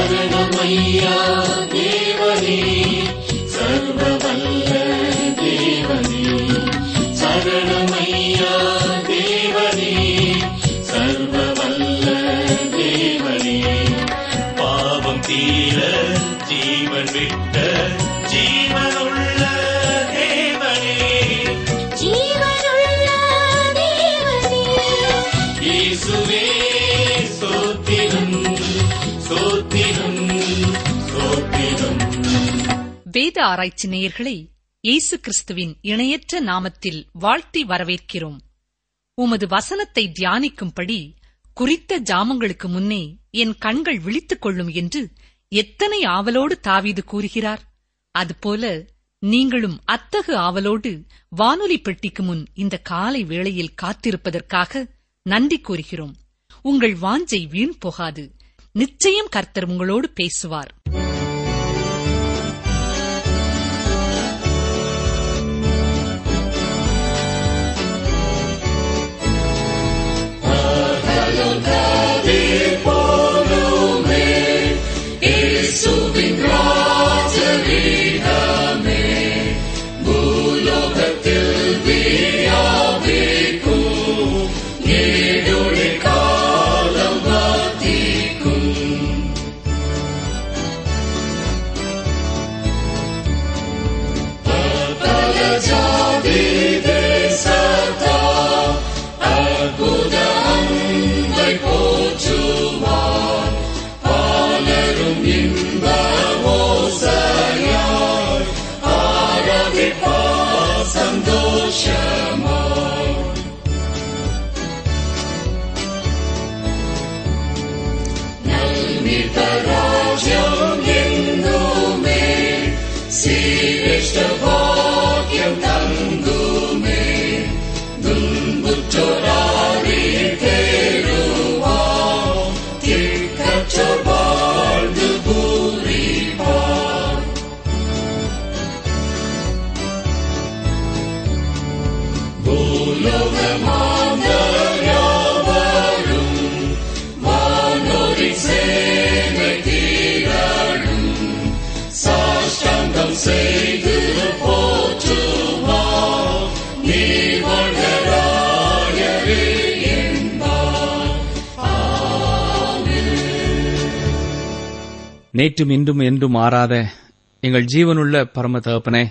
சரணமையா தேவனே சர்வ வல்ல தேவனே சரணமையா தேவனே சர்வ வல்ல தேவனே பாவம் தீர ஜீவன் விட்ட ஜீவனுள்ள தேவனே ஜீவனுள்ள தேவனே இயேசுவே ஸ்தோத்திரம் ஸ்தோத்திரம் ஸ்தோத்திரம் வேத ஆராய்ச்சி நேயர்களை இயேசு கிறிஸ்துவின் இணையற்ற நாமத்தில் வாழ்த்தி வரவேற்கிறோம் உமது வசனத்தை தியானிக்கும்படி குறித்த ஜாமங்களுக்கு முன்னே என் கண்கள் விழித்துக் கொள்ளும் என்று எத்தனை ஆவலோடு தாவீது கூறுகிறார் அதுபோல நீங்களும் அத்தகு ஆவலோடு வானொலி பெட்டிக்கு முன் இந்த காலை வேளையில் காத்திருப்பதற்காக நன்றி கூறுகிறோம் உங்கள் வாஞ்சை வீண் போகாது நிச்சயம் கர்த்தர் உங்களோடு பேசுவார் நேற்றும் இன்றும் என்றும் மாறாத எங்கள் ஜீவனுள்ள பரம தகப்பனே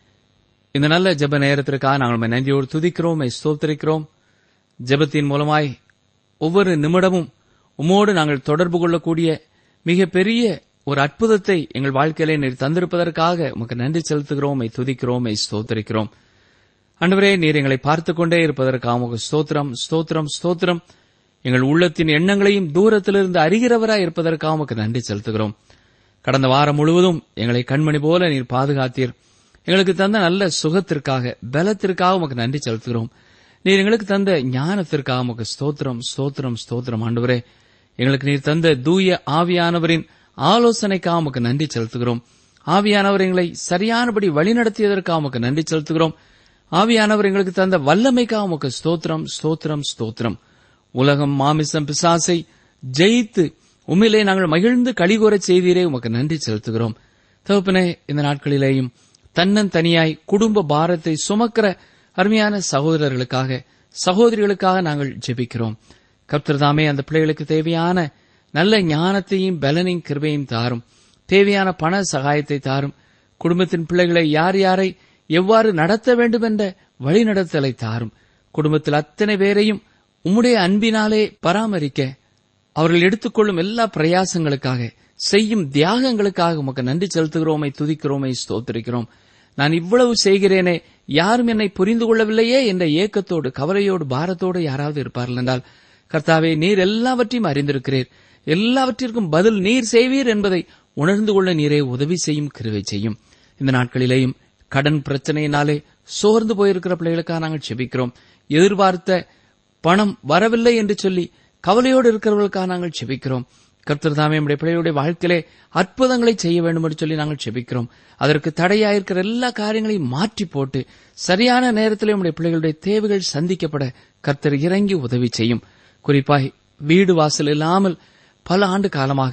இந்த நல்ல ஜெப நேரத்திற்காக நாங்கள் உம்மை நன்றியோடு துதிக்கிறோம் உம்மை ஸ்தோத்திரிக்கிறோம் ஜெபத்தின் மூலமாய் ஒவ்வொரு நிமிடமும் உம்மோடு நாங்கள் தொடர்பு கொள்ளக்கூடிய மிக பெரிய ஒரு அற்புதத்தை எங்கள் வாழ்க்கையிலே நீர் தந்திருப்பதற்காக உமக்கு நன்றி செலுத்துகிறோம் உம்மை துதிக்கிறோம் உம்மை ஸ்தோத்திரிக்கிறோம் ஆண்டவரே நீர் எங்களை பார்த்துக் கொண்டே இருப்பதற்காக உமக்கு ஸ்தோத்திரம் ஸ்தோத்திரம் ஸ்தோத்திரம் எங்கள் உள்ளத்தின் எண்ணங்களையும் தூரத்திலிருந்து அறிகிறவராய் இருப்பதற்காக உமக்கு நன்றி செலுத்துகிறோம் கடந்த வாரம் முழுவதும் எங்களை கண்மணி போல நீர் பாதுகாத்தீர் எங்களுக்கு தந்த நல்ல சுகத்திற்காக பலத்திற்காக உமக்கு நன்றி செலுத்துகிறோம் நீர் எங்களுக்கு தந்த ஞானத்திற்காக உமக்கு ஸ்தோத்திரம் ஸ்தோத்திரம் ஸ்தோத்திரம் ஆண்டவரே எங்களுக்கு நீர் தந்த தூய ஆவியானவரின் ஆலோசனைக்காக உமக்கு நன்றி செலுத்துகிறோம் ஆவியானவர் எங்களை சரியானபடி வழிநடத்தியதற்காக உமக்கு நன்றி செலுத்துகிறோம் ஆவியானவர் எங்களுக்கு தந்த வல்லமைக்காக உமக்கு ஸ்தோத்திரம் ஸ்தோத்திரம் ஸ்தோத்திரம் உலகம் மாமிசம் பிசாசை ஜெயித்து உண்மையிலே நாங்கள் மகிழ்ந்து கலிகூறச் செய்தீரே உமக்கு நன்றி செலுத்துகிறோம் தகப்பனே இந்த நாட்களிலேயும் தன்னந்தனியாய் குடும்ப பாரத்தை சுமக்கிற அருமையான சகோதரர்களுக்காக சகோதரிகளுக்காக நாங்கள் ஜெபிக்கிறோம் கர்த்தர்தாமே அந்த பிள்ளைகளுக்கு தேவையான நல்ல ஞானத்தையும் பலனையும் கிருபையும் தாரும் தேவையான பண சகாயத்தை தாரும் குடும்பத்தின் பிள்ளைகளை யார் யாரை எவ்வாறு நடத்த வேண்டும் என்ற வழிநடத்தலை தாரும் குடும்பத்தில் அத்தனை பேரையும் உம்முடைய அன்பினாலே பராமரிக்க அவர்கள் எடுத்துக்கொள்ளும் எல்லா பிரயாசங்களுக்காக செய்யும் தியாகங்களுக்காக உமக்கு நன்றி செலுத்துகிறோமை துதிக்கிறோமை ஸ்தோத்திரிக்கிறோம் நான் இவ்வளவு செய்கிறேனே யாரும் என்னை புரிந்து கொள்ளவில்லையே என்ற ஏக்கத்தோடு கவலையோடு பாரத்தோடு யாராவது இருப்பார்கள் என்றால் கர்த்தாவே நீர் எல்லாவற்றையும் அறிந்திருக்கிறீர் எல்லாவற்றிற்கும் பதில் நீர் செய்வீர் என்பதை உணர்ந்து கொள்ள நீரே உதவி செய்யும் கிருவை செய்யும் இந்த நாட்களிலேயும் கடன் பிரச்சனையினாலே சோர்ந்து போயிருக்கிற பிள்ளைகளுக்காக நாங்கள் செபிக்கிறோம் எதிர்பார்த்த பணம் வரவில்லை என்று சொல்லி கவலையோடு இருக்கிறவர்களுக்காக நாங்கள் செபிக்கிறோம் கர்த்தர் தாமே நம்முடைய பிள்ளைகளுடைய வாழ்க்கையிலே அற்புதங்களை செய்ய வேண்டும் என்று சொல்லி நாங்கள் செபிக்கிறோம் அதற்கு தடையாயிருக்கிற எல்லா காரியங்களையும் மாற்றி போட்டு சரியான நேரத்தில் நம்முடைய பிள்ளைகளுடைய தேவைகள் சந்திக்கப்பட கர்த்தர் இறங்கி உதவி செய்யும் குறிப்பாய் வீடு வாசல் இல்லாமல் பல ஆண்டு காலமாக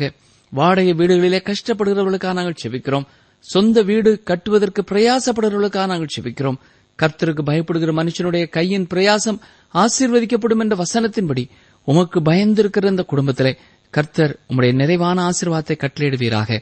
வாடகை வீடுகளிலே கஷ்டப்படுகிறவர்களுக்காக நாங்கள் செபிக்கிறோம் சொந்த வீடு கட்டுவதற்கு பிரயாசப்படுகிறவர்களுக்காக நாங்கள் செபிக்கிறோம் கர்த்தருக்கு பயப்படுகிற மனுஷனுடைய கையின் பிரயாசம் ஆசீர்வதிக்கப்படும் என்ற வசனத்தின்படி உமக்கு பயந்திருக்கிற இந்த குடும்பத்திலே கர்த்தர் உம்முடைய நிறைவான ஆசீர்வாதத்தை கட்டளையிடுவீராக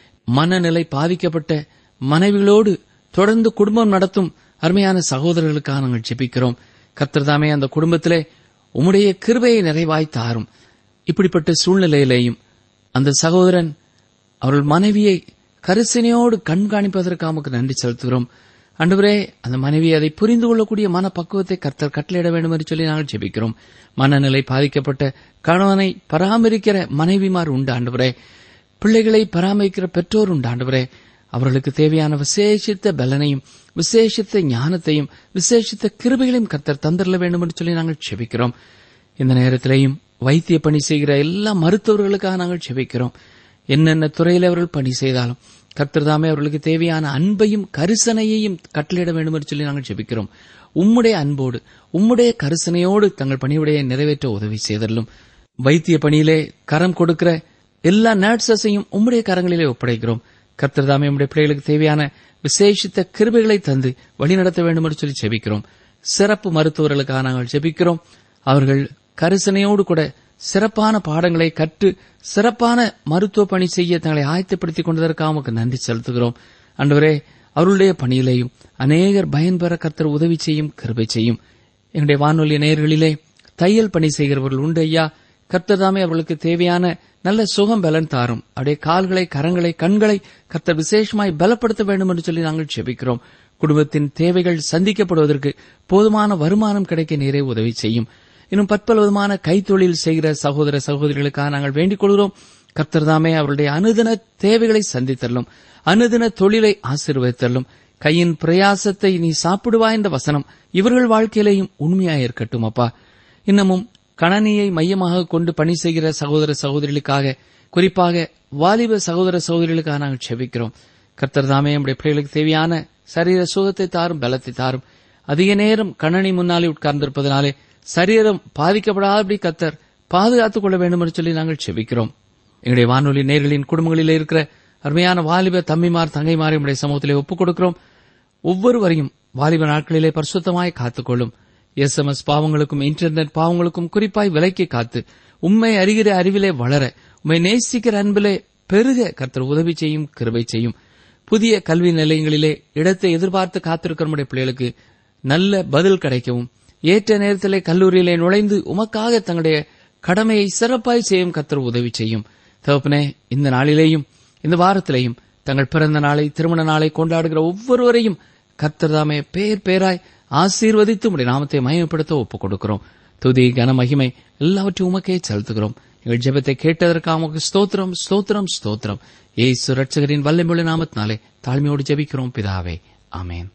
மனநிலை பாதிக்கப்பட்ட மனைவிகளோடு தொடர்ந்து குடும்பம் நடத்தும் அருமையான சகோதரர்களுக்காக நாங்கள் ஜெபிக்கிறோம் கர்த்தர் தாமே அந்த குடும்பத்திலே உம்முடைய கிருபையை நிறைவாய் தாரும் இப்படிப்பட்ட சூழ்நிலையிலேயும் அந்த சகோதரன் அவர்கள் மனைவியை கரிசனையோடு கண்காணிப்பதற்கு நமக்கு நன்றி செலுத்துகிறோம் அன்றுவரே அந்த மனைவி அதை புரிந்து கொள்ளக்கூடிய மனப்பக்குவத்தை கர்த்தர் கட்டளையிட வேண்டும் என்று சொல்லி நாங்கள் ஜெபிக்கிறோம் மனநிலை பாதிக்கப்பட்ட கணவனை பராமரிக்கிற மனைவிமார் உண்டு ஆண்டவரே பிள்ளைகளை பராமரிக்கிற பெற்றோர் உண்டு ஆண்டவரே அவர்களுக்கு தேவையான விசேஷித்த பலனையும் விசேஷித்த ஞானத்தையும் விசேஷித்த கிருபைகளையும் கர்த்தர் தந்திரல வேண்டும் என்று சொல்லி நாங்கள் செபிக்கிறோம் இந்த நேரத்திலேயும் வைத்திய பணி செய்கிற எல்லா மருத்துவர்களுக்காக நாங்கள் செபிக்கிறோம் என்னென்ன துறையில் அவர்கள் பணி செய்தாலும் கர்த்தர் தாமே அவர்களுக்கு தேவையான அன்பையும் கரிசனையையும் கட்டளையிட வேண்டும் என்று சொல்லி நாங்கள் ஜெபிக்கிறோம் உம்முடைய அன்போடு உம்முடைய கரிசனையோடு தங்கள் பணியுடைய நிறைவேற்ற உதவி செய்தலும் வைத்திய பணியிலே கரம் கொடுக்கிற எல்லா நர்சஸையும் உம்முடைய கரங்களிலே ஒப்படைக்கிறோம் கர்த்தர் தாமே உம்முடைய பிள்ளைகளுக்கு தேவையான விசேஷித்த கிருபைகளை தந்து வழிநடத்த வேண்டும் என்று சொல்லி ஜெபிக்கிறோம் சிறப்பு மருத்துவர்களுக்காக நாங்கள் ஜெபிக்கிறோம் அவர்கள் கரிசனையோடு கூட சிறப்பான பாடங்களை கற்று சிறப்பான மருத்துவ பணி செய்ய தங்களை ஆயத்தப்படுத்திக் கொண்டதற்காக உமக்கு நன்றி செலுத்துகிறோம் அன்றுவரே அவர்களுடைய பணியிலேயும் அநேகர் பயன்பெற கர்த்தர் உதவி செய்யும் கிருபை செய்யும் எங்களுடைய வானொலி நேயர்களிலே தையல் பணி செய்கிறவர்கள் உண்டு ஐயா கர்த்தர் தாமே அவர்களுக்கு தேவையான நல்ல சுகம் பலன் தாரும் அவருடைய கால்களை கரங்களை கண்களை கர்த்தர் விசேஷமாய் பலப்படுத்த வேண்டும் என்று சொல்லி நாங்கள் செபிக்கிறோம் குடும்பத்தின் தேவைகள் சந்திக்கப்படுவதற்கு போதுமான வருமானம் கிடைக்க நேரே உதவி செய்யும் இன்னும் பற்பல விதமான கைத்தொழில் செய்கிற சகோதர சகோதரிகளுக்காக நாங்கள் வேண்டிக் கொள்கிறோம் கர்த்தர் தாமே அவருடைய அனுதின தேவைகளை சந்தித்தரலும் அனுதின தொழிலை ஆசீர்வதித்தரலும் கையின் பிரயாசத்தை நீ சாப்பிடுவாய் என்ற வசனம் இவர்கள் வாழ்க்கையிலேயும் உண்மையாய் இருக்கட்டும் அப்பா இன்னமும் கணனியை மையமாக கொண்டு பணி செய்கிற சகோதர சகோதரிகளுக்காக குறிப்பாக வாலிப சகோதர சகோதரிகளுக்காக நாங்கள் செபிக்கிறோம் கர்த்தர் தாமே நம்முடைய பிள்ளைகளுக்கு தேவையான சரீர சுகத்தை தாரும் பலத்தை தாரும் அதிக நேரம் கணனி முன்னாலே உட்கார்ந்திருப்பதனாலே சரீரம் பாதிக்கப்படாதபடி கத்தர் பாதுகாத்துக் கொள்ள வேண்டும் என்று சொல்லி நாங்கள் செபிக்கிறோம் எங்களுடைய வானொலி நேர்களின் குடும்பங்களிலே இருக்கிற அருமையான வாலிப தம்பிமார் தங்கைமாரை நம்முடைய சமூகத்திலே ஒப்புக் கொடுக்கிறோம் ஒவ்வொருவரையும் வாலிப நாட்களிலே பரிசுத்தமாய் காத்துக்கொள்ளும் எஸ்எம்எஸ் பாவங்களுக்கும் இன்டர்நெட் பாவங்களுக்கும் குறிப்பாய் விலைக்கு காத்து உண்மை அறிகிற அறிவிலே வளர உண்மை நேசிக்கிற அன்பிலே பெருக கர்த்தர் உதவி செய்யும் கிருபை செய்யும் புதிய கல்வி நிலையங்களிலே இடத்தை எதிர்பார்த்து காத்திருக்கிற நம்முடைய பிள்ளைகளுக்கு நல்ல பதில் கிடைக்கவும் ஏற்ற நேரத்திலே கல்லூரியிலே நுழைந்து உமக்காக தங்களுடைய கடமையை சிறப்பாய் செய்யும் கர்த்தர் உதவி செய்யும் தகப்பனே இந்த நாளிலேயும் இந்த வாரத்திலேயும் தங்கள் பிறந்த நாளை திருமண நாளை கொண்டாடுகிற ஒவ்வொருவரையும் கர்த்தர் தாமே பேர் பேராய் ஆசீர்வதித்து உடைய நாமத்தை மயமப்படுத்த ஒப்புக் கொடுக்கிறோம் துதி கன மகிமை எல்லாவற்றையும் உமக்கே செலுத்துகிறோம் எங்கள் ஜெபத்தை கேட்டதற்காக உமக்கு ஸ்தோத்திரம் ஸ்தோத்திரம் ஸ்தோத்திரம் ஏசு ரட்சகரின் வல்லமுள்ள நாமத்தினாலே தாழ்மையோடு ஜெபிக்கிறோம் பிதாவே ஆமேன்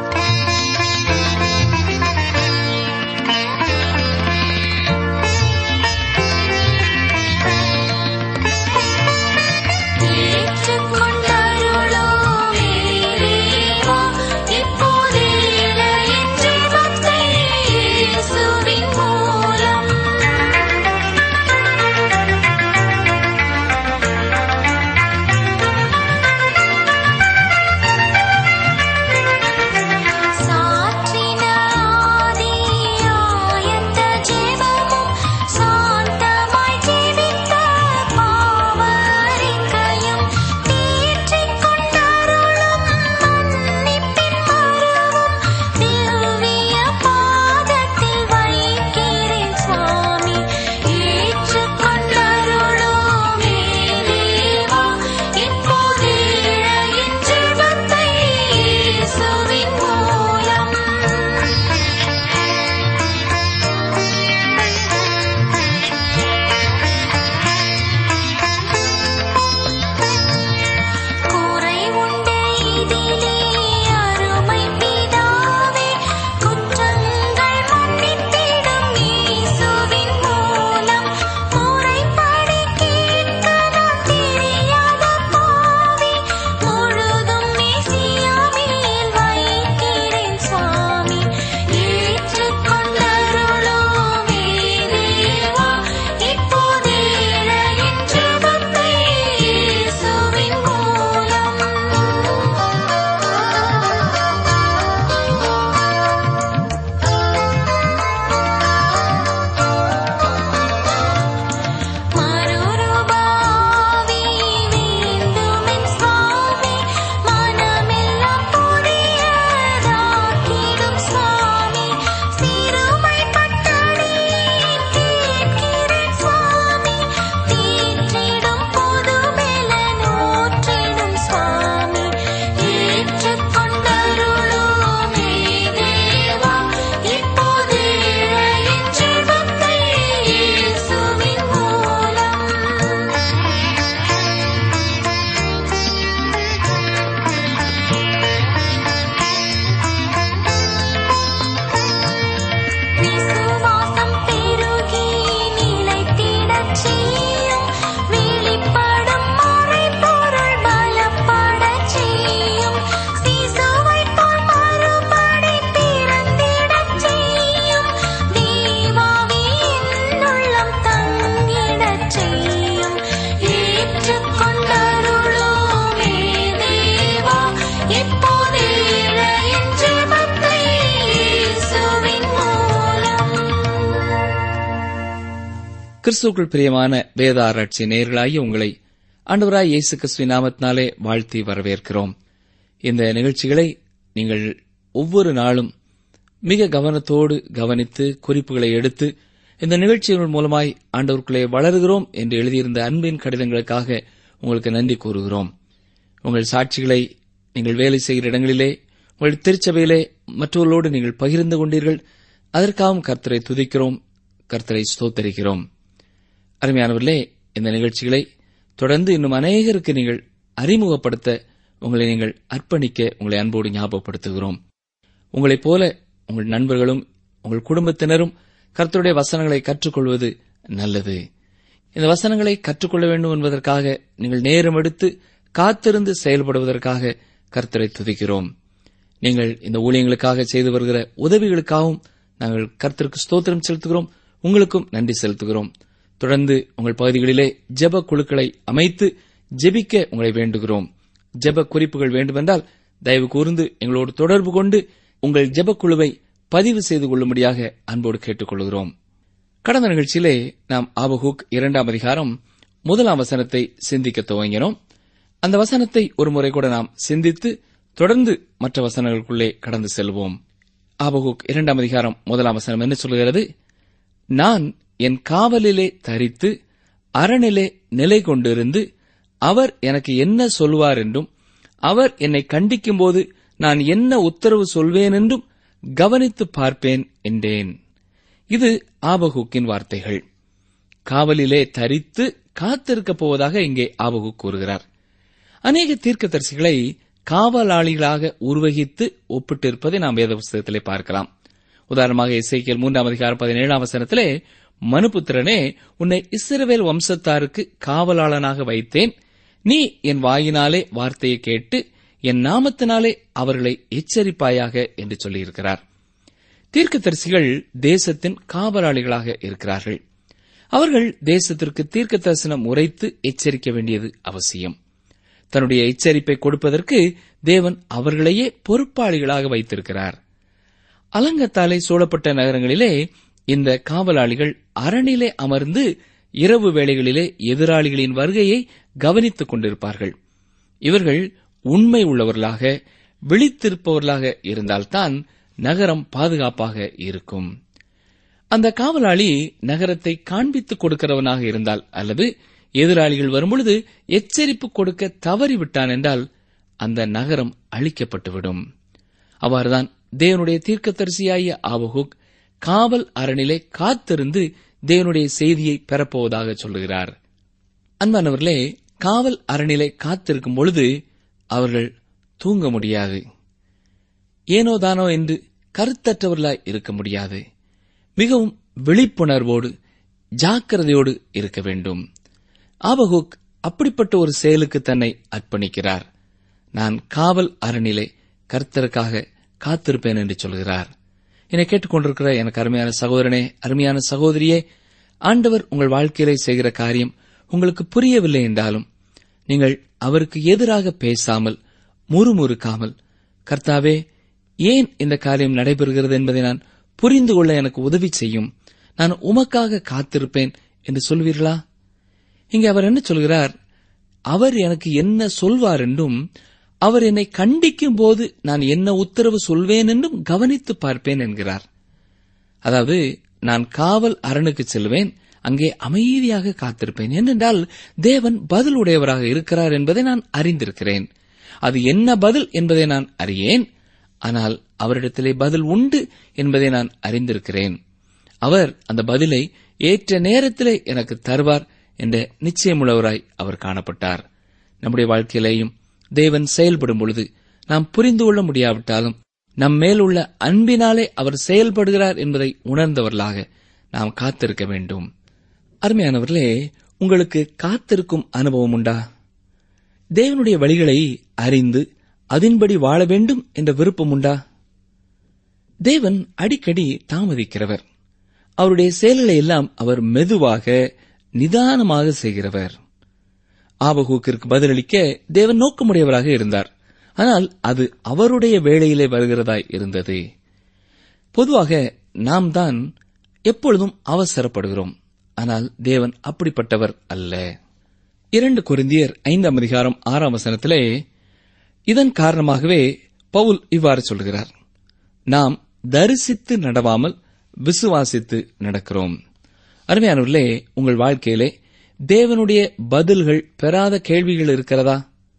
ஏற்றுக்கொண்டருளோம் இறைவா, இப்போதே என் ஜெபத்தை இயேசுவின் மூலம் கிறிஸ்துக்குள் பிரியமான வேத ஆராய்ச்சி நேர்களாகிய உங்களை ஆண்டவராய் இயேசு கிறிஸ்துவின் நாமத்தினாலே வாழ்த்தி வரவேற்கிறோம் இந்த நிகழ்ச்சிகளை நீங்கள் ஒவ்வொரு நாளும் மிக கவனத்தோடு கவனித்து குறிப்புகளை எடுத்து இந்த நிகழ்ச்சிகள் மூலமாய் ஆண்டவருக்குள்ளே வளருகிறோம் என்று எழுதியிருந்த அன்பின் கடிதங்களுக்காக உங்களுக்கு நன்றி கூறுகிறோம் உங்கள் சாட்சிகளை நீங்கள் வேலை செய்கிற இடங்களிலே உங்கள் திருச்சபையிலே மற்றவர்களோடு நீங்கள் பகிர்ந்து கொண்டீர்கள் அதற்காகவும் கர்த்தரை துதிக்கிறோம் கர்த்தரை ஸ்தோத்தரிக்கிறோம் அருமையானவர்களே இந்த நிகழ்ச்சிகளை தொடர்ந்து இன்னும் அநேகருக்கு நீங்கள் அறிமுகப்படுத்த உங்களை நீங்கள் அர்ப்பணிக்க உங்களை அன்போடு ஞாபகப்படுத்துகிறோம் உங்களைப் போல உங்கள் நண்பர்களும் உங்கள் குடும்பத்தினரும் கர்த்தருடைய வசனங்களை கற்றுக்கொள்வது நல்லது இந்த வசனங்களை கற்றுக்கொள்ள வேண்டும் என்பதற்காக நீங்கள் நேரம் எடுத்து காத்திருந்து செயல்படுவதற்காக கர்த்தரை துதிக்கிறோம் நீங்கள் இந்த ஊழியங்களுக்காக செய்து வருகிற உதவிகளுக்காகவும் நாங்கள் கர்த்தருக்கு ஸ்தோத்திரம் செலுத்துகிறோம் உங்களுக்கும் நன்றி செலுத்துகிறோம் தொடர்ந்து உங்கள் பகுதிகளிலே ஜெப குழுக்களை அமைத்து ஜெபிக்க உங்களை வேண்டுகிறோம் ஜெப குறிப்புகள் வேண்டுமென்றால் தயவு கூர்ந்து எங்களோடு தொடர்பு கொண்டு உங்கள் ஜெப குழுவை பதிவு செய்து கொள்ளும்படியாக அன்போடு கேட்டுக்கொள்கிறோம் கடந்த நிகழ்ச்சியிலே நாம் ஆபகுக் இரண்டாம் அதிகாரம் முதலாம் வசனத்தை சிந்திக்க துவங்கினோம் அந்த வசனத்தை ஒரு முறை கூட நாம் சிந்தித்து தொடர்ந்து மற்ற வசனங்களுக்குள்ளே கடந்து செல்வோம் ஆபகுக் இரண்டாம் அதிகாரம் முதலாம் வசனம் என்ன சொல்கிறது நான் என் காவலிலே தரித்து அரணிலே நிலை கொண்டிருந்து அவர் எனக்கு என்ன சொல்வார் என்றும் அவர் என்னை கண்டிக்கும்போது நான் என்ன உத்தரவு சொல்வேன் என்றும் கவனித்து பார்ப்பேன் என்றேன் இது ஆபகுக்கின் வார்த்தைகள் காவலிலே தரித்து காத்திருக்கப் போவதாக இங்கே ஆபகு கூறுகிறார் அநேக தீர்க்கதரிசிகளை காவலாளிகளாக உருவகித்து ஒப்பிட்டிருப்பதை நாம் வேத புஸ்தகத்திலே பார்க்கலாம் உதாரணமாக இசைக்கியல் மூன்றாம் அதிகாரம் பதினேழாம் வசனத்திலே மனுபுத்திரனே உன்னை இஸ்ரவேல் வம்சத்தாருக்கு காவலாளனாக வைத்தேன் நீ என் வாயினாலே வார்த்தையை கேட்டு என் நாமத்தினாலே அவர்களை எச்சரிப்பாயாக என்று சொல்லியிருக்கிறார் தீர்க்கதரிசிகள் தேசத்தின் காவலாளிகளாக இருக்கிறார்கள் அவர்கள் தேசத்திற்கு தீர்க்க தரிசனம் உரைத்து எச்சரிக்க வேண்டியது அவசியம் தன்னுடைய எச்சரிப்பை கொடுப்பதற்கு தேவன் அவர்களையே பொறுப்பாளிகளாக வைத்திருக்கிறார் அலங்கத்தாலே சூழப்பட்ட நகரங்களிலே இந்த காவலாளிகள் அரணிலே அமர்ந்து இரவு வேளைகளிலே எதிராளிகளின் வருகையை கவனித்துக் கொண்டிருப்பார்கள் இவர்கள் உண்மை உள்ளவர்களாக விழித்திருப்பவர்களாக இருந்தால்தான் நகரம் பாதுகாப்பாக இருக்கும் அந்த காவலாளி நகரத்தை காண்பித்துக் கொடுக்கிறவனாக இருந்தால் அல்லது எதிராளிகள் வரும்பொழுது எச்சரிப்பு கொடுக்க தவறிவிட்டான் என்றால் அந்த நகரம் அழிக்கப்பட்டுவிடும் அவ்வாறுதான் தேவனுடைய தீர்க்கதரிசியாகிய ஆபகுக் காவல் அரணிலே காத்திருந்து தேவனுடைய செய்தியை பெறப்போவதாக சொல்லுகிறார் அன்பானவர்களே காவல் அரணிலே காத்திருக்கும் பொழுது அவர்கள் தூங்க முடியாது ஏனோ தானோ என்று கருத்தற்றவர்களாய் இருக்க முடியாது மிகவும் விழிப்புணர்வோடு ஜாக்கிரதையோடு இருக்க வேண்டும் ஆபகுக் அப்படிப்பட்ட ஒரு செயலுக்கு தன்னை அர்ப்பணிக்கிறார் நான் காவல் அரணிலே கர்த்தருக்காக காத்திருப்பேன் என்று சொல்கிறார் என்னை கேட்டுக்கொண்டிருக்கிற எனக்கு அருமையான சகோதரனே அருமையான சகோதரியே ஆண்டவர் உங்கள் வாழ்க்கையிலே செய்கிற காரியம் உங்களுக்கு புரியவில்லை என்றாலும் நீங்கள் அவருக்கு எதிராக பேசாமல் முறுமுறுக்காமல் கர்த்தாவே ஏன் இந்த காரியம் நடைபெறுகிறது என்பதை நான் புரிந்து கொள்ள எனக்கு உதவி செய்யும் நான் உமக்காக காத்திருப்பேன் என்று சொல்வீர்களா இங்கே அவர் என்ன சொல்கிறார் அவர் எனக்கு என்ன சொல்வார் என்றும் அவர் என்னை கண்டிக்கும் போது நான் என்ன உத்தரவு சொல்வேன் என்றும் கவனித்து பார்ப்பேன் என்கிறார் அதாவது நான் காவல் அரணுக்கு செல்வேன் அங்கே அமைதியாக காத்திருப்பேன் ஏனென்றால் தேவன் பதில் உடையவராக இருக்கிறார் என்பதை நான் அறிந்திருக்கிறேன் அது என்ன பதில் என்பதை நான் அறியேன் ஆனால் அவரிடத்திலே பதில் உண்டு என்பதை நான் அறிந்திருக்கிறேன் அவர் அந்த பதிலை ஏற்ற நேரத்திலே எனக்கு தருவார் என்ற நிச்சயமுள்ளவராய் அவர் காணப்பட்டார் நம்முடைய வாழ்க்கையிலேயும் தேவன் செயல்படும் பொழுது நாம் புரிந்து கொள்ள முடியாவிட்டாலும் நம் மேலுள்ள அன்பினாலே அவர் செயல்படுகிறார் என்பதை உணர்ந்தவர்களாக நாம் காத்திருக்க வேண்டும் அருமையானவர்களே உங்களுக்கு காத்திருக்கும் அனுபவம் உண்டா தேவனுடைய வழிகளை அறிந்து அதன்படி வாழ வேண்டும் என்ற விருப்பம் உண்டா தேவன் அடிக்கடி தாமதிக்கிறவர் அவருடைய செயல்களை எல்லாம் அவர் மெதுவாக நிதானமாக செய்கிறவர் ஆபகூக்கிற்கு பதிலளிக்க தேவன் நோக்கமுடையவராக இருந்தார் ஆனால் அது அவருடைய வேளையிலே வருகிறதாய் இருந்தது பொதுவாக நாம் தான் எப்பொழுதும் அவசரப்படுகிறோம் ஆனால் தேவன் அப்படிப்பட்டவர் அல்ல இரண்டு கொரிந்தியர் ஐந்தாம் அதிகாரம் ஆறாம் வசனத்திலே இதன் காரணமாகவே பவுல் இவ்வாறு சொல்கிறார் நாம் தரிசித்து நடவாமல் விசுவாசித்து நடக்கிறோம் அருமையானவர்களே உங்கள் வாழ்க்கையிலே தேவனுடைய பதில்கள் பெறாத கேள்விகள் இருக்கிறதா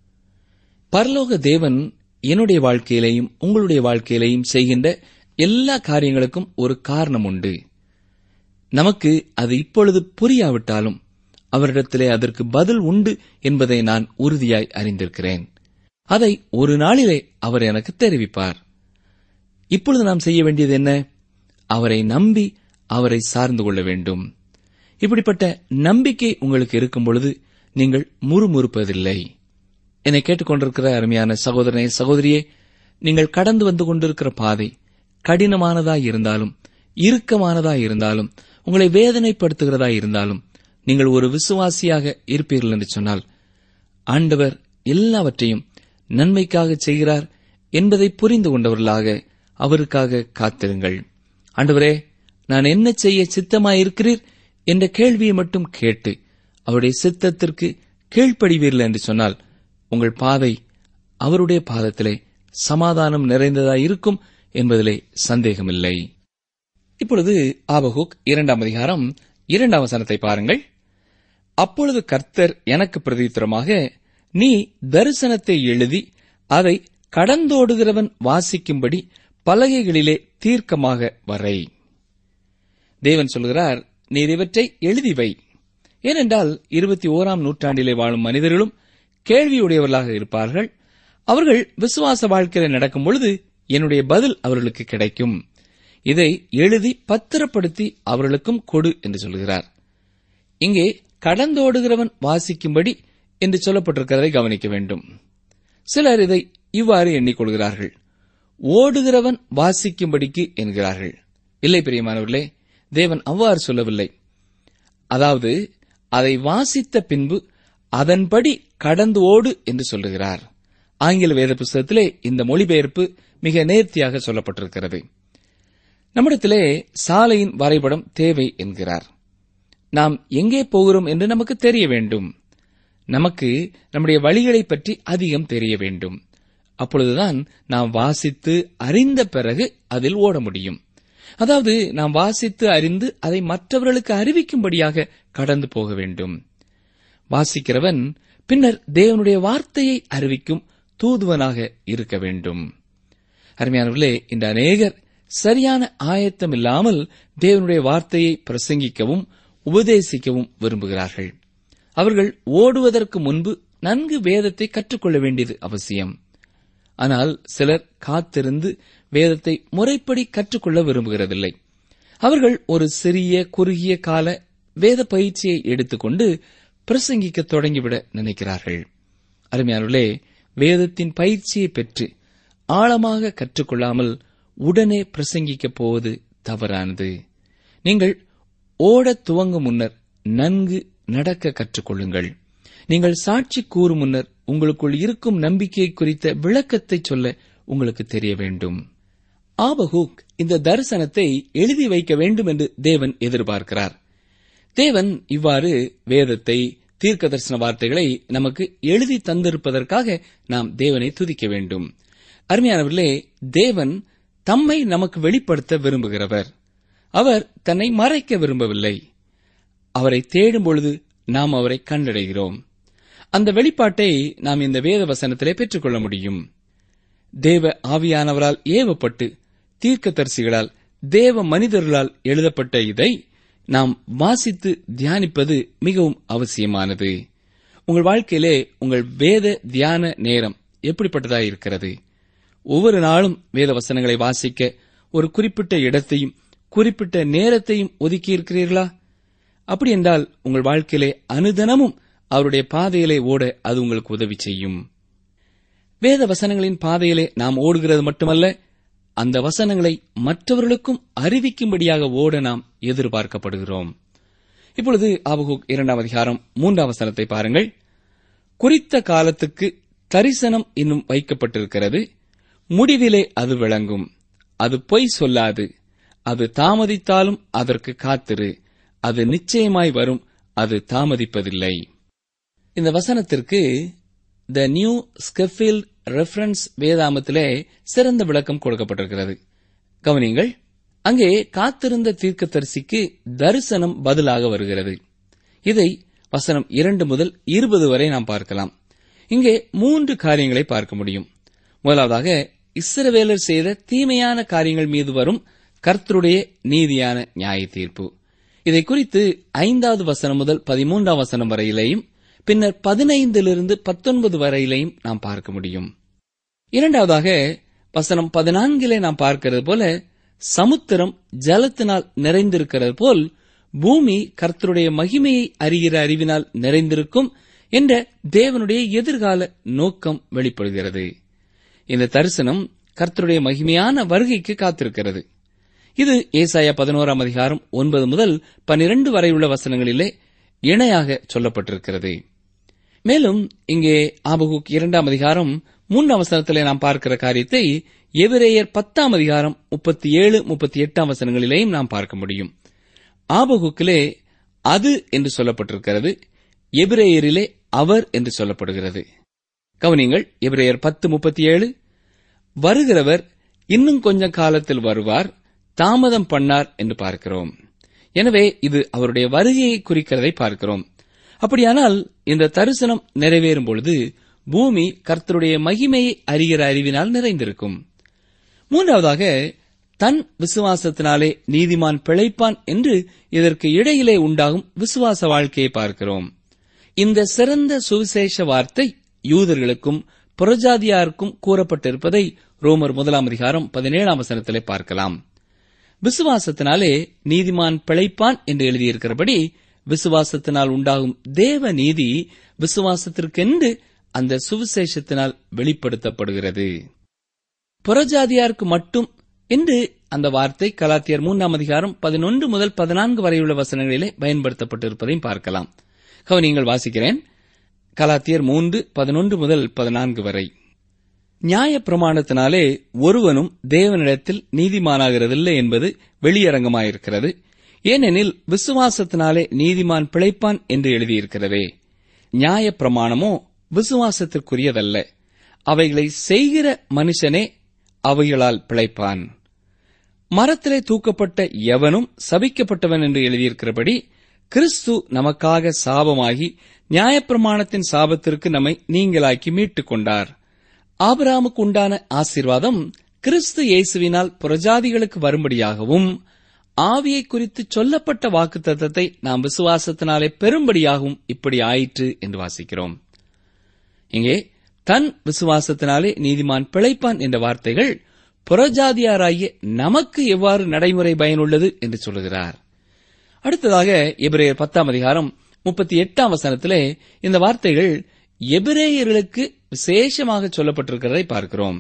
பரலோக தேவன் என்னுடைய வாழ்க்கையிலேயும் உங்களுடைய வாழ்க்கையிலேயும் செய்கின்ற எல்லா காரியங்களுக்கும் ஒரு காரணம் உண்டு நமக்கு அது இப்பொழுது புரியாவிட்டாலும் அவரிடத்திலே அதற்கு பதில் உண்டு என்பதை நான் உறுதியாய் அறிந்திருக்கிறேன் அதை ஒரு நாளிலே அவர் எனக்கு தெரிவிப்பார் இப்பொழுது நாம் செய்ய வேண்டியது என்ன அவரை நம்பி அவரை சார்ந்து கொள்ள வேண்டும் இப்படிப்பட்ட நம்பிக்கை உங்களுக்கு இருக்கும் பொழுது நீங்கள் முறுமுறுப்பதில்லை என்னை கேட்டுக்கொண்டிருக்கிற அருமையான சகோதரனே சகோதரியே நீங்கள் கடந்து வந்து கொண்டிருக்கிற பாதை கடினமானதாய் இருந்தாலும் இறுக்கமானதாய் இருந்தாலும் உங்களை வேதனைப்படுத்துகிறதா இருந்தாலும் நீங்கள் ஒரு விசுவாசியாக இருப்பீர்கள் என்று சொன்னால் ஆண்டவர் எல்லாவற்றையும் நன்மைக்காக செய்கிறார் என்பதை புரிந்து கொண்டவர்களாக அவருக்காக காத்திருங்கள் ஆண்டவரே நான் என்ன செய்ய சித்தமாயிருக்கிறீர் என்ற கேள்வியை மட்டும் கேட்டு அவருடைய சித்தத்திற்கு கீழ்ப்படிவீர்கள் என்று சொன்னால் உங்கள் பாதை அவருடைய பாதத்திலே சமாதானம் நிறைந்ததாய் இருக்கும் என்பதிலே சந்தேகமில்லை இப்பொழுது ஆபகுக் இரண்டாம் அதிகாரம் இரண்டாம் வசனத்தை பாருங்கள் அப்பொழுது கர்த்தர் எனக்கு பிரதித்திரமாக நீ தரிசனத்தை எழுதி அதை கடந்தோடுகிறவன் வாசிக்கும்படி பலகைகளிலே தீர்க்கமாக வரை தேவன் சொல்கிறார் நீர் இவற்றை எழுதி வை ஏனென்றால் இருபத்தி ஓராம் நூற்றாண்டிலே வாழும் மனிதர்களும் கேள்வியுடையவர்களாக இருப்பார்கள் அவர்கள் விசுவாச வாழ்க்கையில் நடக்கும் பொழுது என்னுடைய பதில் அவர்களுக்கு கிடைக்கும் இதை எழுதி பத்திரப்படுத்தி அவர்களுக்கும் கொடு என்று சொல்கிறார் இங்கே கடந்தோடுகிறவன் வாசிக்கும்படி என்று சொல்லப்பட்டிருக்கிறதை கவனிக்க வேண்டும் சிலர் இதை இவ்வாறு எண்ணிக்கொள்கிறார்கள் ஓடுகிறவன் வாசிக்கும்படிக்கு என்கிறார்கள் இல்லை பிரியமானவர்களே தேவன் அவ்வாறு சொல்லவில்லை அதாவது அதை வாசித்த பின்பு அதன்படி கடந்து ஓடு என்று சொல்லுகிறார் ஆங்கில வேத புஸ்தகத்திலே இந்த மொழிபெயர்ப்பு மிக நேர்த்தியாக சொல்லப்பட்டிருக்கிறது நம்மிடத்திலே சாலையின் வரைபடம் தேவை என்கிறார் நாம் எங்கே போகிறோம் என்று நமக்கு தெரிய வேண்டும் நமக்கு நம்முடைய வழிகளை பற்றி அதிகம் தெரிய வேண்டும் அப்பொழுதுதான் நாம் வாசித்து அறிந்த பிறகு அதில் ஓட முடியும் அதாவது நாம் வாசித்து அறிந்து அதை மற்றவர்களுக்கு அறிவிக்கும்படியாக கடந்து போக வேண்டும் வாசிக்கிறவன் பின்னர் தேவனுடைய வார்த்தையை அறிவிக்கும் தூதுவனாக இருக்க வேண்டும் அருமையானவர்களே இந்த அநேகர் சரியான ஆயத்தம் இல்லாமல் தேவனுடைய வார்த்தையை பிரசங்கிக்கவும் உபதேசிக்கவும் விரும்புகிறார்கள் அவர்கள் ஓடுவதற்கு முன்பு நன்கு வேதத்தை கற்றுக்கொள்ள வேண்டியது அவசியம் ஆனால் சிலர் காத்திருந்து வேதத்தை முறைப்படி கற்றுக்கொள்ள விரும்புகிறதில்லை அவர்கள் ஒரு சிறிய குறுகிய கால வேத பயிற்சியை எடுத்துக்கொண்டு பிரசங்கிக்க தொடங்கிவிட நினைக்கிறார்கள் அருமையானவர்களே வேதத்தின் பயிற்சியை பெற்று ஆழமாக கற்றுக்கொள்ளாமல் உடனே பிரசங்கிக்கப் போவது தவறானது நீங்கள் ஓடத் துவங்கும் முன்னர் நன்கு நடக்க கற்றுக்கொள்ளுங்கள் நீங்கள் சாட்சி கூறும் முன்னர் உங்களுக்குள் இருக்கும் நம்பிக்கை குறித்த விளக்கத்தை சொல்ல உங்களுக்கு தெரிய வேண்டும் ஆபகூக் இந்த தரிசனத்தை எழுதி வைக்க வேண்டும் என்று தேவன் எதிர்பார்க்கிறார் தேவன் இவ்வாறு வேதத்தை தீர்க்க தரிசன வார்த்தைகளை நமக்கு எழுதி தந்திருப்பதற்காக நாம் தேவனை துதிக்க வேண்டும் அருமையானவர்களே தேவன் தம்மை நமக்கு வெளிப்படுத்த விரும்புகிறவர் அவர் தன்னை மறைக்க விரும்பவில்லை அவரை தேடும் பொழுது நாம் அவரை கண்டடைகிறோம் அந்த வெளிப்பாட்டை நாம் இந்த வேத வசனத்திலே பெற்றுக்கொள்ள முடியும் தேவ ஆவியானவரால் ஏவப்பட்டு தீர்க்கதரிசிகளால் தேவ மனிதர்களால் எழுதப்பட்ட இதை நாம் வாசித்து தியானிப்பது மிகவும் அவசியமானது உங்கள் வாழ்க்கையிலே உங்கள் வேத தியான நேரம் எப்படிப்பட்டதாய் இருக்கிறது ஒவ்வொரு நாளும் வேத வசனங்களை வாசிக்க ஒரு குறிப்பிட்ட இடத்தையும் குறிப்பிட்ட நேரத்தையும் ஒதுக்கி இருக்கிறீர்களா அப்படி என்றால் உங்கள் வாழ்க்கையிலே அனுதினமும் அவருடைய பாதையிலே ஓட அது உங்களுக்கு உதவி செய்யும் வேத வசனங்களின் பாதையிலே நாம் ஓடுகிறது மட்டுமல்ல அந்த வசனங்களை மற்றவர்களுக்கும் அறிவிக்கும்படியாக ஓட நாம் எதிர்பார்க்கப்படுகிறோம் இப்பொழுது ஆபகுக் இரண்டாம் அதிகாரம் மூன்றாம் வசனத்தை பாருங்கள் குறித்த காலத்துக்கு தரிசனம் இன்னும் வைக்கப்பட்டிருக்கிறது முடிவிலே அது விளங்கும் அது பொய் சொல்லாது அது தாமதித்தாலும் அதற்கு காத்திரு அது நிச்சயமாய் வரும் அது தாமதிப்பதில்லை இந்த வசனத்திற்கு த நியூ ஸ்கெஃபீல்ட் ரெஃபரன்ஸ் வேதாமத்திலே சிறந்த விளக்கம் கொடுக்கப்பட்டிருக்கிறது கவனிங்கள் அங்கே காத்திருந்த தீர்க்கதரிசிக்கு தரிசனம் பதிலாக வருகிறது இதை வசனம் இரண்டு முதல் இருபது வரை நாம் பார்க்கலாம் இங்கே மூன்று காரியங்களை பார்க்க முடியும் முதலாவதாக இஸ்ரவேலர் செய்த தீமையான காரியங்கள் மீது வரும் கர்த்தருடைய நீதியான நியாய தீர்ப்பு இதை குறித்து ஐந்தாவது வசனம் முதல் பதிமூன்றாம் வசனம் வரையிலேயும் பின்னர் பதினைந்திலிருந்து பத்தொன்பது வரையிலையும் நாம் பார்க்க முடியும் இரண்டாவதாக வசனம் பதினான்கிலே நாம் பார்க்கிறது போல சமுத்திரம் ஜலத்தினால் நிறைந்திருக்கிறது போல் பூமி கர்த்தருடைய மகிமையை அறிகிற அறிவினால் நிறைந்திருக்கும் என்ற தேவனுடைய எதிர்கால நோக்கம் வெளிப்படுகிறது இந்த தரிசனம் கர்த்தருடைய மகிமையான வருகைக்கு காத்திருக்கிறது இது ஏசாயா பதினோராம் அதிகாரம் ஒன்பது முதல் பனிரெண்டு வரை உள்ள வசனங்களிலே இணையாக சொல்லப்பட்டிருக்கிறது மேலும் இங்கே ஆபகுக் இரண்டாம் அதிகாரம் மூன்றாம் வசனத்திலே நாம் பார்க்கிற காரியத்தை எபிரேயர் பத்தாம் அதிகாரம் முப்பத்தி ஏழு முப்பத்தி எட்டாம் வசனங்களிலேயும் நாம் பார்க்க முடியும் ஆபகுக்கிலே அது என்று சொல்லப்பட்டிருக்கிறது எபிரேயரிலே அவர் என்று சொல்லப்படுகிறது கவனிங்கள் எபிரேயர் பத்து முப்பத்தி ஏழு வருகிறவர் இன்னும் கொஞ்ச காலத்தில் வருவார் தாமதம் பண்ணார் என்று பார்க்கிறோம் எனவே இது அவருடைய வருகையை குறிக்கிறதை பார்க்கிறோம் அப்படியானால் இந்த தரிசனம் நிறைவேறும் பொழுது பூமி கர்த்தருடைய மகிமையை அறிகிற அறிவினால் நிறைந்திருக்கும் மூன்றாவதாக தன் விசுவாசத்தினாலே நீதிமான் பிழைப்பான் என்று இதற்கு இடையிலே உண்டாகும் விசுவாச வாழ்க்கையை பார்க்கிறோம் இந்த சிறந்த சுவிசேஷ வார்த்தை யூதர்களுக்கும் புறஜாதியாருக்கும் கூறப்பட்டிருப்பதை ரோமர் முதலாம் அதிகாரம் பதினேழாம் வசனத்திலே பார்க்கலாம் விசுவாசத்தினாலே நீதிமான் பிழைப்பான் என்று எழுதியிருக்கிறபடி விசுவாசத்தினால் உண்டாகும் தேவ நீதி விசுவாசத்திற்கென்று அந்த சுவிசேஷத்தினால் வெளிப்படுத்தப்படுகிறது புறஜாதியாருக்கு மட்டும் என்று அந்த வார்த்தை கலாத்தியர் மூன்றாம் அதிகாரம் பதினொன்று முதல் பதினான்கு வரையுள்ள வசனங்களிலே பயன்படுத்தப்பட்டிருப்பதையும் பார்க்கலாம் கவனியங்கள் வாசிக்கிறேன் கலாத்தியர் மூன்று பதினொன்று முதல் பதினான்கு வரை நியாய பிரமாணத்தினாலே ஒருவனும் தேவனிடத்தில் நீதிமானாகிறதில்லை என்பது வெளியரங்கமாயிருக்கிறது ஏனெனில் விசுவாசத்தினாலே நீதிமான் பிழைப்பான் என்று எழுதியிருக்கிறதே நியாய பிரமாணமோ விசுவாசத்திற்குரியதல்ல அவைகளை செய்கிற மனுஷனே அவைகளால் பிழைப்பான் மரத்திலே தூக்கப்பட்ட எவனும் சபிக்கப்பட்டவன் என்று எழுதியிருக்கிறபடி கிறிஸ்து நமக்காக சாபமாகி நியாயப்பிரமாணத்தின் சாபத்திற்கு நம்மை நீங்களாக்கி மீட்டுக் கொண்டார் ஆபிராமுக்கு உண்டான ஆசீர்வாதம் கிறிஸ்து இயேசுவினால் புறஜாதிகளுக்கு வரும்படியாகவும் ஆவியை குறித்து சொல்லப்பட்ட வாக்குத்தத்தத்தை நாம் விசுவாசத்தினாலே பெரும்படியாகவும் இப்படி ஆயிற்று என்று வாசிக்கிறோம் இங்கே தன் விசுவாசத்தினாலே நீதிமான் பிழைப்பான் என்ற வார்த்தைகள் புறஜாதியாராகிய நமக்கு எவ்வாறு நடைமுறை பயனுள்ளது என்று சொல்லுகிறார் அடுத்ததாக எபிரேயர் பத்தாம் அதிகாரம் முப்பத்தி எட்டாம் வசனத்திலே இந்த வார்த்தைகள் எபிரேயர்களுக்கு விசேஷமாக சொல்லப்பட்டிருக்கிறதை பார்க்கிறோம்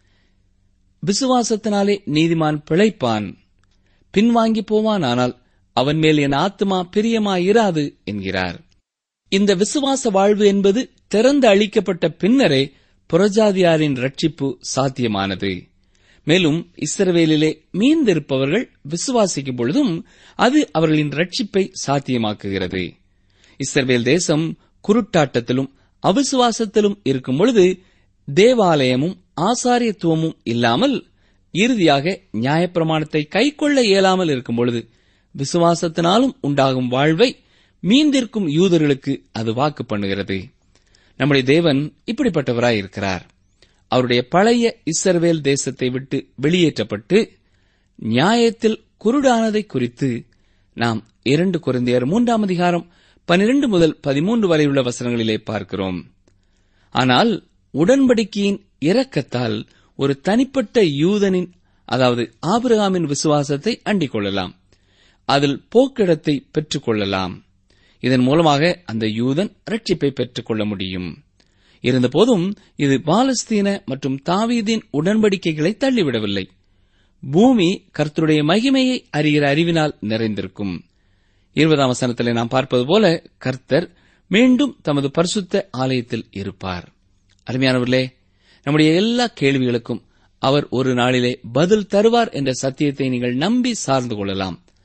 விசுவாசத்தினாலே நீதிமான் பிழைப்பான் பின்வாங்கி போவான் ஆனால் அவன் மேல் என் ஆத்மா பிரியமாயிராது என்கிறார் இந்த விசுவாச வாழ்வு என்பது திறந்து அளிக்கப்பட்ட பின்னரே புறஜாதியாரின் ரட்சிப்பு சாத்தியமானது மேலும் இஸ்ரவேலிலே மீந்திருப்பவர்கள் விசுவாசிக்கும் பொழுதும் அது அவர்களின் ரட்சிப்பை சாத்தியமாக்குகிறது இஸ்ரவேல் தேசம் குருட்டாட்டத்திலும் அவிசுவாசத்திலும் இருக்கும் பொழுது தேவாலயமும் ஆசாரியத்துவமும் இல்லாமல் இறுதியாக நியாயப்பிரமாணத்தை கைக்கொள்ள இயலாமல் இருக்கும் பொழுது விசுவாசத்தினாலும் உண்டாகும் வாழ்வை மீந்திருக்கும் யூதர்களுக்கு அது வாக்கு பண்ணுகிறது நம்முடைய தேவன் இப்படிப்பட்டவராய் இருக்கிறார் அவருடைய பழைய இஸ்ரவேல் தேசத்தை விட்டு வெளியேற்றப்பட்டு நியாயத்தில் குருடானதை குறித்து நாம் இரண்டு குறைந்தையர் மூன்றாம் அதிகாரம் பனிரெண்டு முதல் பதிமூன்று வரை உள்ள வசனங்களிலே பார்க்கிறோம் ஆனால் உடன்படிக்கையின் இரக்கத்தால் ஒரு தனிப்பட்ட யூதனின் அதாவது ஆபிரகாமின் விசுவாசத்தை அண்டிக் கொள்ளலாம் அதில் போக்கிடத்தை பெற்றுக் கொள்ளலாம் இதன் மூலமாக அந்த யூதன் ரட்சிப்பை பெற்றுக் கொள்ள முடியும் இருந்தபோதும் இது பாலஸ்தீன மற்றும் தாவீதின் உடன்படிக்கைகளை தள்ளிவிடவில்லை பூமி கர்த்தருடைய மகிமையை அறிகிற அறிவினால் நிறைந்திருக்கும் இருபதாம் வசனத்திலே நாம் பார்ப்பது போல கர்த்தர் மீண்டும் தமது பரிசுத்த ஆலயத்தில் இருப்பார் அருமையானவர்களே நம்முடைய எல்லா கேள்விகளுக்கும் அவர் ஒரு நாளிலே பதில் தருவார் என்ற சத்தியத்தை நீங்கள் நம்பி சார்ந்து கொள்ளலாம்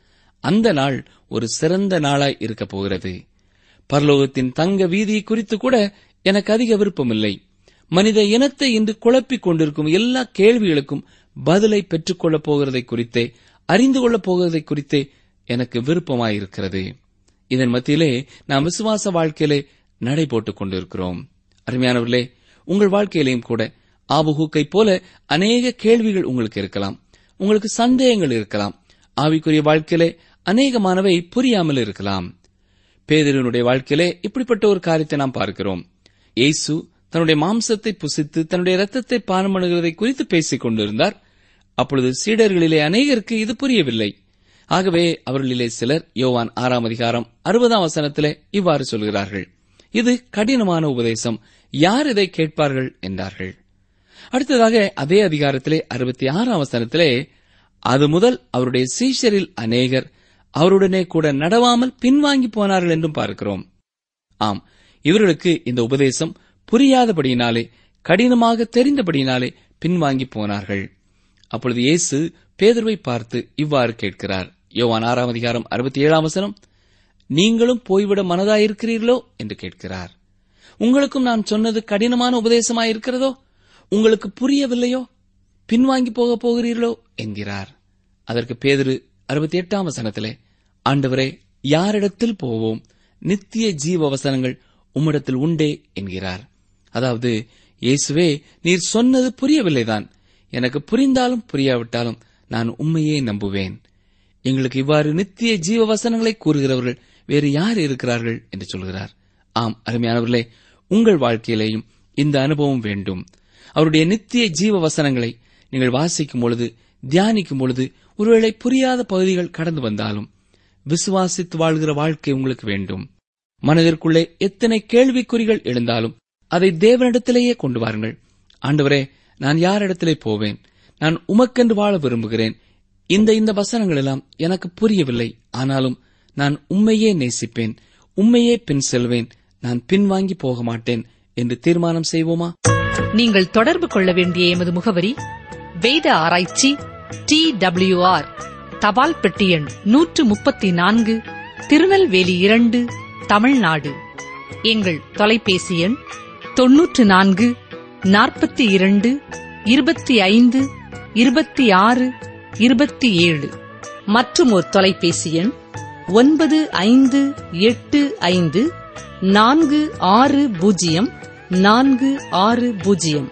அந்த நாள் ஒரு சிறந்த நாளாய் இருக்கப் போகிறது பரலோகத்தின் தங்க வீதியை குறித்து கூட எனக்கு அதிக விருப்பமில்லை மனித இனத்தை இன்று குழப்பிக் கொண்டிருக்கும் எல்லா கேள்விகளுக்கும் பதிலை பெற்றுக் கொள்ளப் போகிறதை குறித்தே அறிந்து கொள்ளப் போகிறதை குறித்தே எனக்கு விருப்பமாயிருக்கிறது இதன் மத்தியிலே நாம் விசுவாச வாழ்க்கையிலே நடை போட்டுக் கொண்டிருக்கிறோம் அருமையானவர்களே உங்கள் வாழ்க்கையிலேயும் கூட ஆபுகூக்கை போல அநேக கேள்விகள் உங்களுக்கு இருக்கலாம் உங்களுக்கு சந்தேகங்கள் இருக்கலாம் ஆவிக்குரிய வாழ்க்கையிலே அநேகமானவை புரியாமல் இருக்கலாம் பேதரினுடைய வாழ்க்கையிலே இப்படிப்பட்ட ஒரு காரியத்தை நாம் பார்க்கிறோம் இயேசு தன்னுடைய மாம்சத்தை புசித்து தன்னுடைய ரத்தத்தை பானம் பண்ணுகிறதை குறித்து பேசிக் கொண்டிருந்தார் அப்பொழுது சீடர்களிலே அநேகருக்கு இது புரியவில்லை ஆகவே அவர்களிலே சிலர் யோவான் ஆறாம் அதிகாரம் அறுபதாம் வசனத்திலே இவ்வாறு சொல்கிறார்கள் இது கடினமான உபதேசம் யார் இதை கேட்பார்கள் என்றார்கள் அடுத்ததாக அதே அதிகாரத்திலே அறுபத்தி ஆறாம் வசனத்திலே அது முதல் அவருடைய சீஷரில் அநேகர் அவருடனே கூட நடவாமல் பின்வாங்கி போனார்கள் என்றும் பார்க்கிறோம் ஆம் இவர்களுக்கு இந்த உபதேசம் புரியாதபடியினாலே கடினமாக தெரிந்தபடியினாலே பின்வாங்கி போனார்கள் அப்பொழுது இயேசு பேதுருவை பார்த்து இவ்வாறு கேட்கிறார் யோவான் ஆறாம் அதிகாரம் அறுபத்தி ஏழாம் வசனம் நீங்களும் போய்விட மனதாயிருக்கிறீர்களோ என்று கேட்கிறார் உங்களுக்கும் நான் சொன்னது கடினமான உபதேசமாயிருக்கிறதோ உங்களுக்கு புரியவில்லையோ பின்வாங்கி போக போகிறீர்களோ என்கிறார் அதற்கு பேதுரு அறுபத்தி எட்டாம் வசனத்திலே ஆண்டவரே யாரிடத்தில் போவோம் நித்திய ஜீவ வசனங்கள் உம்மிடத்தில் உண்டே என்கிறார் அதாவது இயேசுவே நீர் சொன்னது புரியவில்லைதான் எனக்கு புரிந்தாலும் புரியாவிட்டாலும் நான் உண்மையே நம்புவேன் எங்களுக்கு இவ்வாறு நித்திய ஜீவ வசனங்களை கூறுகிறவர்கள் வேறு யார் இருக்கிறார்கள் என்று சொல்கிறார் ஆம் அருமையானவர்களே உங்கள் வாழ்க்கையிலேயும் இந்த அனுபவம் வேண்டும் அவருடைய நித்திய ஜீவ வசனங்களை நீங்கள் வாசிக்கும் பொழுது தியானிக்கும் பொழுது ஒருவேளை புரியாத பகுதிகள் கடந்து வந்தாலும் விசுவாசித்து வாழ்கிற வாழ்க்கை உங்களுக்கு வேண்டும் மனதிற்குள்ளே எத்தனை கேள்விக்குறிகள் எழுந்தாலும் அதை தேவனிடத்திலேயே கொண்டு வாருங்கள் ஆண்டவரே நான் யாரிடத்திலே போவேன் நான் உமக்கென்று வாழ விரும்புகிறேன் இந்த இந்த வசனங்கள் எல்லாம் எனக்கு புரியவில்லை ஆனாலும் நான் உண்மையே நேசிப்பேன் உண்மையே பின் செல்வேன் நான் பின்வாங்கி போக மாட்டேன் என்று தீர்மானம் செய்வோமா நீங்கள் தொடர்பு கொள்ள வேண்டிய எமது முகவரி வேத ஆராய்ச்சி டி ஆர் தபால் பெட்டி எண் நூற்று முப்பத்தி நான்கு திருநெல்வேலி இரண்டு தமிழ்நாடு எங்கள் தொலைபேசி எண் தொன்னூற்று நான்கு நாற்பத்தி இரண்டு இருபத்தி ஐந்து இருபத்தி ஆறு இருபத்தி ஏழு மற்றும் ஒரு தொலைபேசி எண் ஒன்பது ஐந்து எட்டு ஐந்து நான்கு ஆறு பூஜ்ஜியம் நான்கு ஆறு பூஜ்ஜியம்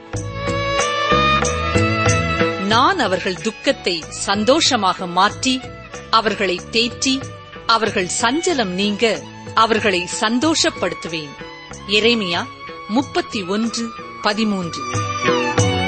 நான் அவர்கள் துக்கத்தை சந்தோஷமாக மாற்றி அவர்களை தேற்றி அவர்கள் சஞ்சலம் நீங்க அவர்களை சந்தோஷப்படுத்துவேன் எரேமியா முப்பத்தி ஒன்று பதிமூன்று